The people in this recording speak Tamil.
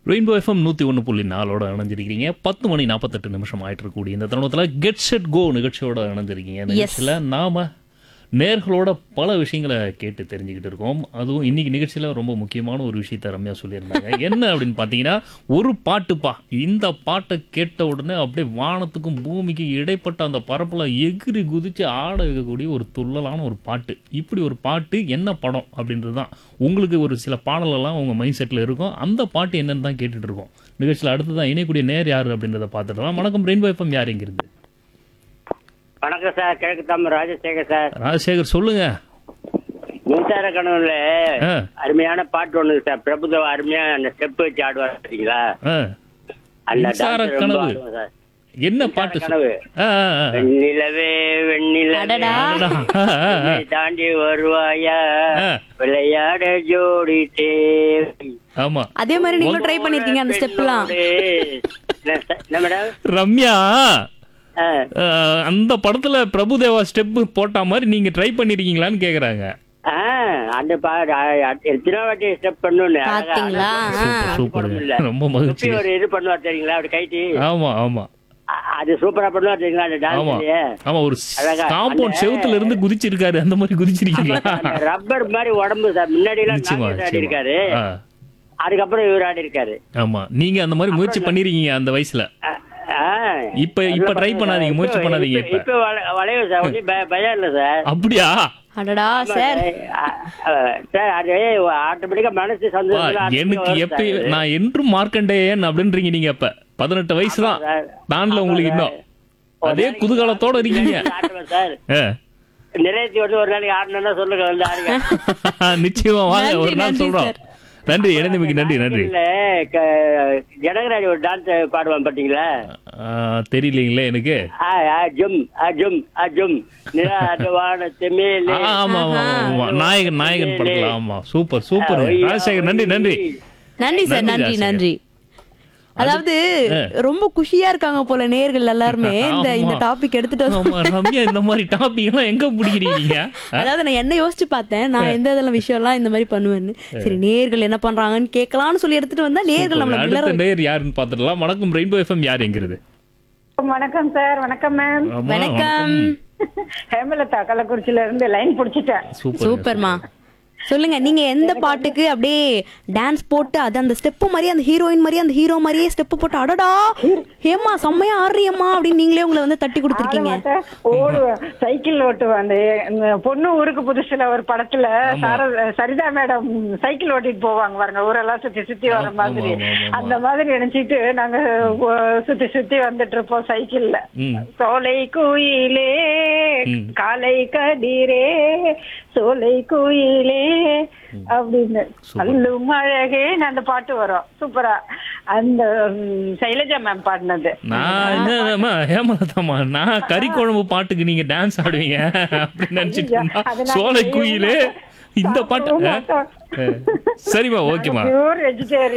ரெயின்போ எஃப்எம் நூற்றி ஒன்று புள்ளி நாலோட இணைஞ்சிருக்கீங்க பத்து மணி நாற்பத்தெட்டு நிமிஷம் ஆயிட்டு இருக்கக்கூடிய இந்த தருணத்தில் கெட் செட் கோ நிகழ்ச்சியோட இணைஞ்சிருக்கீங்க இந்த நிகழ்ச்சியில் நாம நேர்களோட பல விஷயங்களை கேட்டு தெரிஞ்சுக்கிட்டு இருக்கோம் அதுவும் இன்னைக்கு நிகழ்ச்சியில் ரொம்ப முக்கியமான ஒரு விஷயத்த ரம்யா சொல்லியிருந்தாங்க என்ன அப்படின்னு பார்த்தீங்கன்னா ஒரு பாட்டுப்பா இந்த பாட்டை கேட்ட உடனே அப்படியே வானத்துக்கும் பூமிக்கும் இடைப்பட்ட அந்த பரப்பில் எகிரி குதிச்சு ஆட வைக்கக்கூடிய ஒரு துள்ளலான ஒரு பாட்டு இப்படி ஒரு பாட்டு என்ன படம் அப்படின்றது தான் உங்களுக்கு ஒரு சில பாடலெல்லாம் உங்கள் மைண்ட் செட்டில் இருக்கும் அந்த பாட்டு என்னன்னு தான் கேட்டுட்டு இருக்கோம் நிகழ்ச்சியில் அடுத்து தான் இணையக்கூடிய நேர் யார் அப்படின்றத பார்த்துடலாம் வணக்கம் ரெயின்போ எஃப்எம் யார் இங்கிருந்து வணக்கம் சார் கிழக்கு தாம ராஜசேகர் சார் ராஜசேகர் சொல்லுங்க மின்சார கனவுல ஆ அருமையான பாட்டு ஒண்ணு சார் பிரபுதேவா அருமையா அந்த ஸ்டெப் வச்சு ஆடுவார் பார்த்தீங்களா ஆ அந்த மின்சார dance ரொம்ப கனவு. ஆடுவேன் சார். என்ன பாட்டு சொல்- கனவு ஆ, ஆ, ஆ. வெண்ணிலவே வெண்ணிலவே அடடா. அடடா. ஆ, ஆ, ஆ. என்னை தாண்டி வருவாயா ஆ. விளையாட ஜோடி தேவை ஆமா அதே மாதிரி நீங்களும் ட்ரை பண்ணிருக்கீங்க அந்த ஸ்டெப்லாம் என்ன சார்? என்ன மேடம் ரம்யா ஆ. ஆ, அந்த படத்துல பிரபுதேவா ஸ்டெப் போட்ட மாதிரி நீங்க ட்ரை பண்ணிருக்கீங்களான்னு கேக்குறாங்க ஆ, அந்த பா அ- எத்தனை வாட்டி ஸ்டெப் பண்ணணும் பாத்தீங்களா? சூப்பர் ரொம்ப மகிழ்ச்சி ஒரு இது பண்ணுவார் தெரியுங்களா அப்படி கைட்டி ஆமா ஆமா அ- அது சூப்பரா பண்ணுவார் தெரியுங்களா அந்த ஆமா டான்ஸ்லயே ஆமா ஒரு அழகா. காம்பவுண்ட் அந்த- செவுத்துல இருந்து குதிச்சிருக்காரு அந்த மாதிரி குதிச்சிருக்கீங்களா ரப்பர் மாதிரி உடம்பு சார் முன்னாடி எல்லாம் நிச்சயமா நாகேஷ் ஆடி நிச்சயமா இருக்காரு ஆ, அதுக்கப்புறம் இவர் ஆடி இருக்காரு ஆமா நீங்க அந்த மாதிரி முயற்சி பண்ணிருக்கீங்க அந்த வயசுல அ- ஆ. இப்ப இப்ப ட்ரை பண்ணாதீங்க முயற்சி இப்ப- பண்ணாதீங்க இப்ப- இப்ப இப்ப வள- வளைவு சார் ஒன்றும் பய- பயம் இல்ல சார் அப்படியா அடடா சார் அ- அ- சார் அது ஆட்டோமேட்டிக்கா மனசு வா, சந்தோஷம் எனக்கு எப்ப நான் என்றும் மார்க்கண்டேயன் அப்படின்றீங்க நீங்க அப்ப பதினெட்டு வயசு தான் சார். தாண்டல உங்களுக்கு இன்னும் அதே குதூகலத்தோட இருக்கீங்க சார் ஆ. நிறைவேற்றி வந்து ஒரு நாளைக்கு ஆடணும்னா சொல்லுங்க வந்து ஆடுங்க நிச்சயமா வாங்க நன்றி, ஒரு நாள் நன்றி சொல்றோம் சார். நன்றி இணைந்தமைக்கு நன்றி நன்றி இல்ல க- ஜனகராஜ் ஒரு டான்ஸ் பாடுவான் பாத்தீங்களா ஆ, தெரியலீங்களே எனக்கு ஆ, ஆ, ஜும் ஆ, ஜும் ஆ, ஜும் நிலாத வானத்து மேலே ஆ, ஆமா ஆமா ஆமா, ஆமா நாயகன் நாயகன் படத்துல ஆமா சூப்பர் சூப்பர் ஐயா, ராஜசேகர் நன்றி நன்றி நன்றி சார் நன்றி, நன்றி ராஜசேகர். நன்றி அதாவது ரொம்ப குஷியா இருக்காங்க போல நேர்கள் எல்லாருமே இந்த இந்த ஆமா. டாபிக் எடுத்துட்டு வந்து- ஆமா ரம்யா இந்த மாதிரி டாபிக் எல்லாம் எங்க பிடிக்கிறீங்க அதாவது நான் என்ன யோசிச்சு பார்த்தேன் நான் எந்த இதெல்லாம் விஷயம்லாம் இந்த மாதிரி பண்ணுவேன்னு சரி நேர்கள் என்ன பண்றாங்கன்னு கேட்கலாம்னு சொல்லி எடுத்துட்டு வந்தா நேர்கள் நம்மள அடுத்த விளர நேர் யாருன்னு பாத்துடலாம் வணக்கம் ரெயின்போ எஃப்எம் யார் எங்கிறது வணக்கம் சார் வணக்கம் மேம் ஆமா, வணக்கம் ஹேமலதா கள்ளக்குறிச்சியில இருந்து லைன் புடிச்சிட்டேன் சூப்பர் சூப்பர்மா சொல்லுங்க நீங்க எந்த பாட்டுக்கு அப்படியே டான்ஸ் போட்டு அது அந்த ஸ்டெப் மாதிரி அந்த ஹீரோயின் மாதிரி அந்த ஹீரோ மாதிரியே ஸ்டெப் போட்டு அடடா ஏமா செம்மையா ஆடுறியம்மா அப்படின்னு நீங்களே உங்களை வந்து தட்டி கொடுத்துருக்கீங்க ஆட மாட்டேன், ஓடுவேன் சைக்கிள் ஓட்டுவேன் அந்த இந்த பொண்ணு ஊருக்கு புதுசுல ஒரு படத்துல சார சரிதா மேடம் சைக்கிள் ஓட்டிட்டு போவாங்க பாருங்க ஊரெல்லாம் சுத்தி சுத்தி வர ஆமா, மாதிரி ஆமா, ஆமா, ஆமா. அந்த மாதிரி நினைச்சிட்டு நாங்க ஓ- சுத்தி சுத்தி வந்துட்டு இருப்போம் சைக்கிள்ல ம். சோலை குயிலே ம். காலை கதிரே சோலை குயிலே அப்படின்னு அல்லும் அழகேன்னு அந்த பாட்டு வரும் சூப்பரா அந்த ம், சைலஜா மேம் பாடினது நான் என்னமா ஹேமலதாமா நான் கறி குழம்பு பாட்டுக்கு நீங்க டான்ஸ் ஆடுவீங்க அப்படின்னு நினைச்சிட்டு இருந்தா அது நான் சோலை செய்ய குயிலே மாட்டேன். இந்த பாட்டு சாப்பிடவும் ஆ? மாட்டோம். ஆ. சரிம்மா ஓகேம்மா பியூர் வெஜிடேரியன்